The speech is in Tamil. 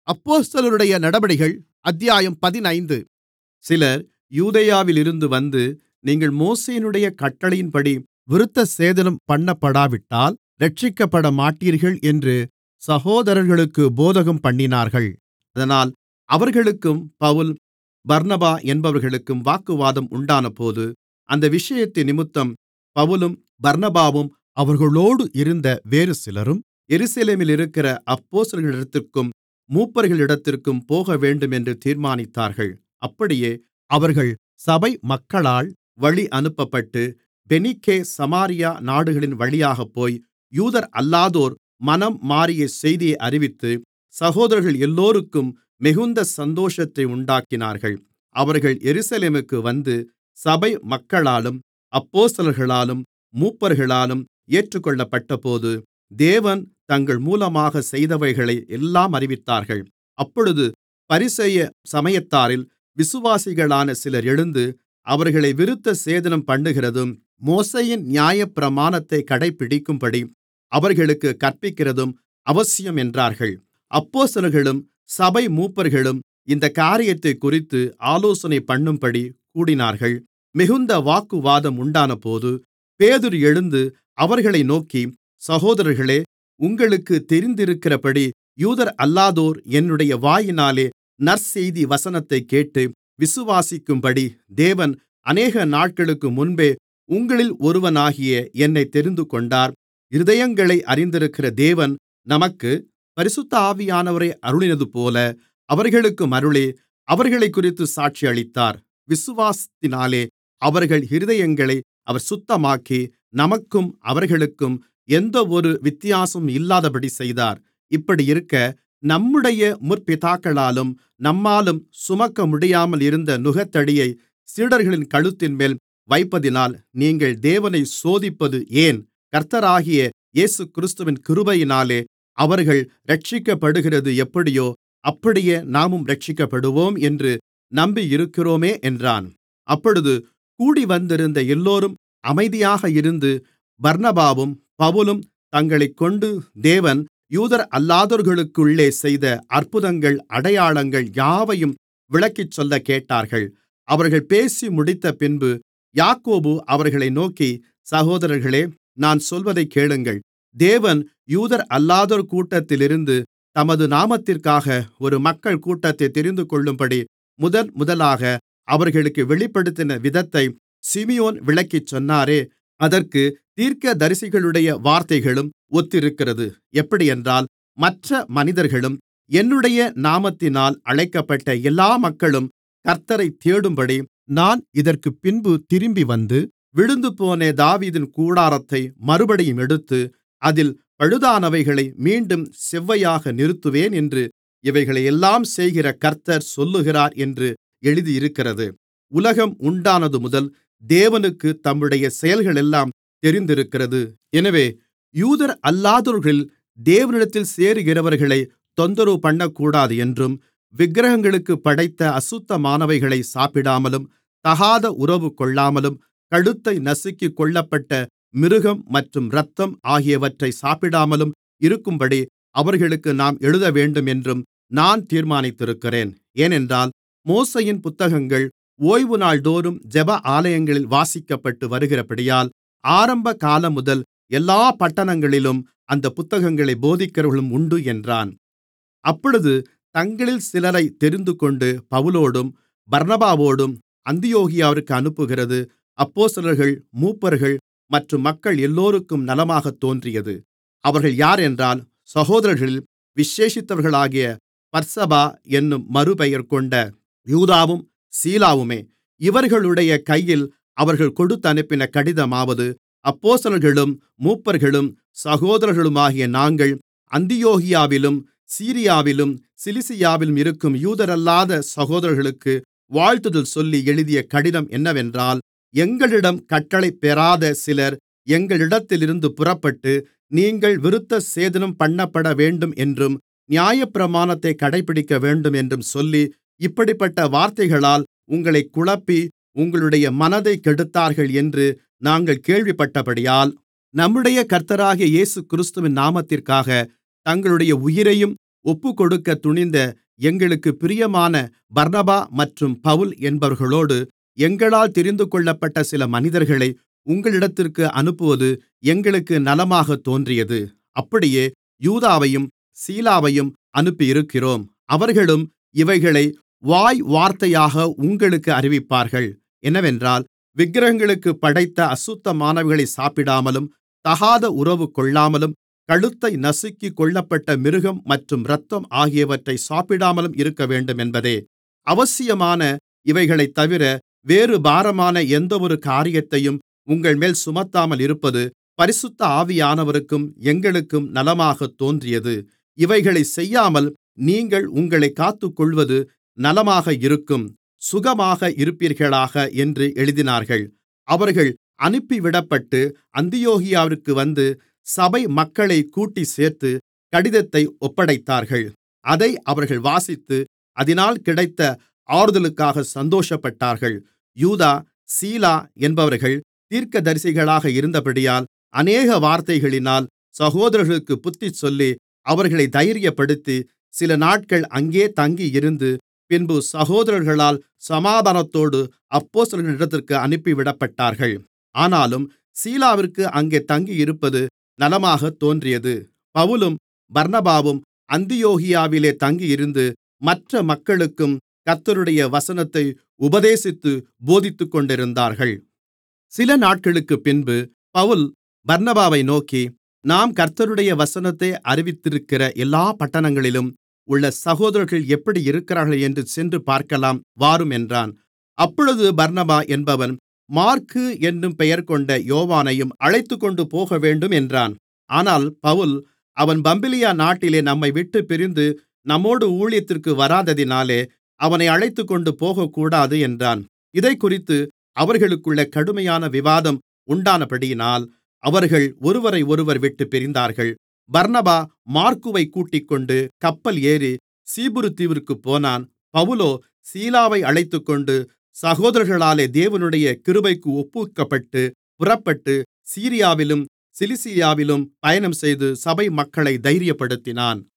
அப்போஸ்தலருடைய நடபடிகள் அத்தியாயம் பதினைந்து சிலர் யூதேயாவிலிருந்து வந்து நீங்கள் மோசேயினுடைய கட்டளையின்படி விருத்தசேதனம் பண்ணப்படாவிட்டால் இரட்சிக்கப்படமாட்டீர்கள் என்று சகோதரர்களுக்குப் போதகம்பண்ணினார்கள் அதனால் அவர்களுக்கும் பவுல் பர்னபா என்பவர்களுக்கும் வாக்குவாதம் உண்டானபோது அந்த விஷயத்தினிமித்தம் பவுலும் பர்னபாவும் அவர்களோடு இருந்த வேறு சிலரும் எருசலேமிலிருக்கிற அப்போஸ்தலர்களிடத்திற்கும் மூப்பர்களிடத்திற்கும் போகவேண்டுமென்று தீர்மானித்தார்கள் அப்படியே அவர்கள் சபை மக்களால் வழியனுப்பப்பட்டு பெனிக்கே சமாரியா நாடுகளின் வழியாகப்போய் யூதரல்லாதோர் மனம் மாறிய செய்தியை அறிவித்து சகோதரர்கள் எல்லோருக்கும் மிகுந்த சந்தோஷத்தை உண்டாக்கினார்கள் அவர்கள் எருசலேமுக்கு வந்து சபை மக்களாலும் அப்போஸ்தலர்களாலும் மூப்பர்களாலும் ஏற்றுக்கொள்ளப்பட்டபோது தேவன் தங்கள் மூலமாகச் செய்தவைகளை எல்லாம் அறிவித்தார்கள் அப்பொழுது பரிசேய சமயத்தாரில் விசுவாசிகளான சிலர் எழுந்து அவர்களை விருத்தசேதனம் பண்ணுகிறதும் மோசேயின் நியாயப்பிரமாணத்தைக் கடைப்பிடிக்கும்படி அவர்களுக்குக் கற்பிக்கிறதும் அவசியம் என்றார்கள் அப்போஸ்தலர்களும் சபை மூப்பர்களும் இந்தக் காரியத்தைக்குறித்து ஆலோசனைபண்ணும்படி கூடினார்கள் மிகுந்த வாக்குவாதம் உண்டானபோது பேதுரு எழுந்து அவர்களை நோக்கி சகோதரர்களே உங்களுக்குத் தெரிந்திருக்கிறபடி யூதரல்லாதோர் என்னுடைய வாயினாலே நற்செய்தி வசனத்தைக் கேட்டு விசுவாசிக்கும்படி தேவன் அநேக நாட்களுக்கு முன்பே உங்களில் ஒருவனாகிய என்னைத் தெரிந்துகொண்டார் இருதயங்களை அறிந்திருக்கிற தேவன் நமக்குப் பரிசுத்த ஆவியானவரை அருளினதுபோல அவர்களுக்கும் அருளி அவர்களைக்குறித்துச் சாட்சியளித்தார் விசுவாசத்தினாலே அவர்கள் இருதயங்களை அவர் சுத்தமாக்கி நமக்கும் அவர்களுக்கும் எந்தவொரு வித்தியாசமும் இல்லாதபடி செய்தார் இப்படியிருக்க நம்முடைய முற்பிதாக்களாலும் நம்மாலும் சுமக்கமுடியாமல் இருந்த நுகத்தடியை சீடர்களின் கழுத்தின்மேல் வைப்பதினால் நீங்கள் தேவனைச் சோதிப்பது ஏன் கர்த்தராகிய இயேசுகிறிஸ்துவின் கிருபையினாலே அவர்கள் இரட்சிக்கப்படுகிறது எப்படியோ அப்படியே நாமும் இரட்சிக்கப்படுவோம் என்று நம்பியிருக்கிறோமே என்றான் அப்பொழுது கூடிவந்திருந்த எல்லோரும் அமைதியாக இருந்து பர்னபாவும் பவுலும் தங்களைக்கொண்டு தேவன் யூதரல்லாதோர்களுக்குள்ளே செய்த அற்புதங்கள் அடையாளங்கள் யாவையும் விளக்கிச் சொல்லக் கேட்டார்கள் அவர்கள் பேசி முடித்தபின்பு யாக்கோபு அவர்களை நோக்கி சகோதரர்களே நான் சொல்வதைக் கேளுங்கள் தேவன் யூதரல்லாதோர் கூட்டத்திலிருந்து தமது நாமத்திற்காக ஒரு மக்கள் கூட்டத்தைத் தெரிந்துகொள்ளும்படி முதன்முதலாக அவர்களுக்கு வெளிப்படுத்தின விதத்தை சிமியோன் விளக்கிச் சொன்னாரே அதற்குத் தீர்க்கதரிசிகளுடைய வார்த்தைகளும் ஒத்திருக்கிறது எப்படியென்றால் மற்ற மனிதர்களும் என்னுடைய நாமத்தினால் அழைக்கப்பட்ட எல்லா மக்களும் கர்த்த்தரைத் தேடும்படி நான் இதற்குப்பின்பு திரும்பிவந்து விழுந்துபோன தாவீதின் கூடாரத்தை மறுபடியும் எடுத்து அதில் பழுதானவைகளை மீண்டும் செவ்வையாக நிறுத்துவேன் என்று இவைகளையெல்லாம் செய்கிற கர்த்தர் சொல்லுகிறார் என்று எழுதியிருக்கிறது உலகம் உண்டானதுமுதல் தேவனுக்குத் தம்முடைய செயல்களெல்லாம் தெரிந்திருக்கிறது எனவே யூதரல்லாதோர்களில் தேவனிடத்தில் சேருகிறவர்களைத் தொந்தரவு பண்ணக்கூடாது என்றும் விக்கிரகங்களுக்குப் படைத்த அசுத்தமானவைகளை சாப்பிடாமலும் தகாத உறவு கொள்ளாமலும் கழுத்தை நசுக்கிக் கொல்லப்பட்ட மிருகம் மற்றும் இரத்தம் ஆகியவற்றை சாப்பிடாமலும் இருக்கும்படி அவர்களுக்கு நாம் எழுதவேண்டும் என்றும் நான் தீர்மானித்திருக்கிறேன் ஏனென்றால் மோசேயின் புத்தகங்கள் ஓய்வுநாள்தோறும் ஜெப ஆலயங்களில் வாசிக்கப்பட்டு வருகிறபடியால் ஆரம்பகாலமுதல் எல்லா பட்டணங்களிலும் அந்தப் புத்தகங்களைப் போதிக்கிறவர்களும் உண்டு என்றான் அப்பொழுது தங்களில் சிலரைத் தெரிந்துகொண்டு பவுலோடும் பர்னபாவோடும் அந்தியோகியாவிற்கு அனுப்புகிறது அப்போஸ்தலர்கள் மூப்பர்கள் மற்றும் மக்கள் எல்லோருக்கும் நலமாகத் தோன்றியது அவர்கள் யாரென்றால் சகோதரர்களில் விசேஷித்தவர்களாகிய பர்சபா என்னும் மறுபெயர் கொண்ட யூதாவும் சீலாவுமே இவர்களுடைய கையில் அவர்கள் கொடுத்தனுப்பின கடிதமாவது அப்போஸ்தலர்களும் மூப்பர்களும் சகோதரர்களுமாகிய நாங்கள் அந்தியோகியாவிலும் சீரியாவிலும் சிலிசியாவிலும் இருக்கும் யூதரல்லாத சகோதரர்களுக்கு வாழ்த்துதல் சொல்லி எழுதிய கடிதம் என்னவென்றால் எங்களிடம் கட்டளை பெறாத சிலர் எங்களிடத்திலிருந்து புறப்பட்டு நீங்கள் விருத்தசேதனம் பண்ணப்படவேண்டும் என்றும் நியாயப்பிரமாணத்தைக் கடைப்பிடிக்கவேண்டும் என்றும் சொல்லி இப்படிப்பட்ட வார்த்தைகளால் உங்களைக் குழப்பி உங்களுடைய மனதைக் கெடுத்தார்கள் என்று நாங்கள் கேள்விப்பட்டபடியால் நம்முடைய கர்த்தராகிய இயேசுகிறிஸ்துவின் நாமத்திற்காக தங்களுடைய உயிரையும் ஒப்புக்கொடுக்கத் துணிந்த எங்களுக்குப் பிரியமான பர்னபா மற்றும் பவுல் என்பவர்களோடு எங்களால் தெரிந்துகொள்ளப்பட்ட சில மனிதர்களை உங்களிடத்திற்கு அனுப்புவது எங்களுக்கு நலமாகத் தோன்றியது அப்படியே யூதாவையும் சீலாவையும் அனுப்பியிருக்கிறோம் அவர்களும் இவைகளை வாய்வார்த்தையாக உங்களுக்கு அறிவிப்பார்கள் என்னவென்றால் விக்கிரகங்களுக்குப் படைத்த அசுத்தமானவைகளை சாப்பிடாமலும் தகாத உறவு கொள்ளாமலும் கழுத்தை நசுக்கிக் கொல்லப்பட்ட மிருகம் மற்றும் இரத்தம் ஆகியவற்றை சாப்பிடாமலும் இருக்கவேண்டுமென்பதே அவசியமான இவைகளைத்தவிர வேறு பாரமான எந்தவொரு காரியத்தையும் உங்கள்மேல் சுமத்தாமல் இருப்பது பரிசுத்த ஆவியானவருக்கும் எங்களுக்கும் நலமாகத் தோன்றியது இவைகளைச் செய்யாமல் நீங்கள் உங்களைக் காத்துக்கொள்வது நலமாக இருக்கும் சுகமாக இருப்பீர்களாக என்று எழுதினார்கள் அவர்கள் அனுப்பிவிடப்பட்டு அந்தியோகியாவிற்கு வந்து சபை மக்களைக் கூட்டிச்சேர்த்து கடிதத்தை ஒப்படைத்தார்கள் அதை அவர்கள் வாசித்து அதினால் கிடைத்த ஆறுதலுக்காக சந்தோஷப்பட்டார்கள் யூதா சீலா என்பவர்கள் தீர்க்கதரிசிகளாக இருந்தபடியால் அநேக வார்த்தைகளினால் சகோதரர்களுக்குப் புத்திசொல்லி அவர்களைத் தைரியப்படுத்தி சிலநாட்கள் அங்கே தங்கியிருந்து பின்பு சகோதரர்களால் சமாதானத்தோடு அப்போஸ்தலர்களிடத்திற்கு அனுப்பிவிடப்பட்டார்கள் ஆனாலும் சீலாவிற்கு அங்கே தங்கியிருப்பது நலமாகத் தோன்றியது பவுலும் பர்னபாவும் அந்தியோகியாவிலே தங்கியிருந்து மற்ற மக்களுக்கும் கர்த்தருடைய வசனத்தை உபதேசித்துப் போதித்துக்கொண்டிருந்தார்கள் சில நாட்களுக்குப்பின்பு பவுல் பர்னபாவை நோக்கி நாம் கர்த்தருடைய வசனத்தை அறிவித்திருக்கிற எல்லாப் பட்டணங்களிலும் உள்ள சகோதரர்கள் எப்படி இருக்கிறார்கள் என்று சென்று பார்க்கலாம் வாரும் என்றான் அப்பொழுது பர்னபா என்பவன் மாற்கு என்னும் பெயர்கொண்ட யோவானையும் அழைத்துக்கொண்டு போகவேண்டும் என்றான் ஆனால் பவுல் அவன் பம்பிலியா நாட்டிலே நம்மைவிட்டுப் பிரிந்து நம்மோடு ஊழியத்திற்கு வராததினாலே அவனை அழைத்துக்கொண்டு போகக்கூடாது என்றான் இதைக்குறித்து அவர்களுக்குள்ளே கடுமையான விவாதம் உண்டானபடியினால் அவர்கள் ஒருவரையொருவர் விட்டுப் பிரிந்தார்கள் பர்னபா மாற்குவைக் கூட்டிக்கொண்டு கப்பல் ஏறி சீப்புரு தீவிற்குப் போனான் பவுலோ சீலாவை அழைத்துக்கொண்டு சகோதரர்களாலே தேவனுடைய கிருபைக்கு ஒப்புவிக்கப்பட்டு புறப்பட்டு சீரியாவிலும் சிலிசியாவிலும் பயணம்செய்து சபை மக்களைத் தைரியப்படுத்தினான்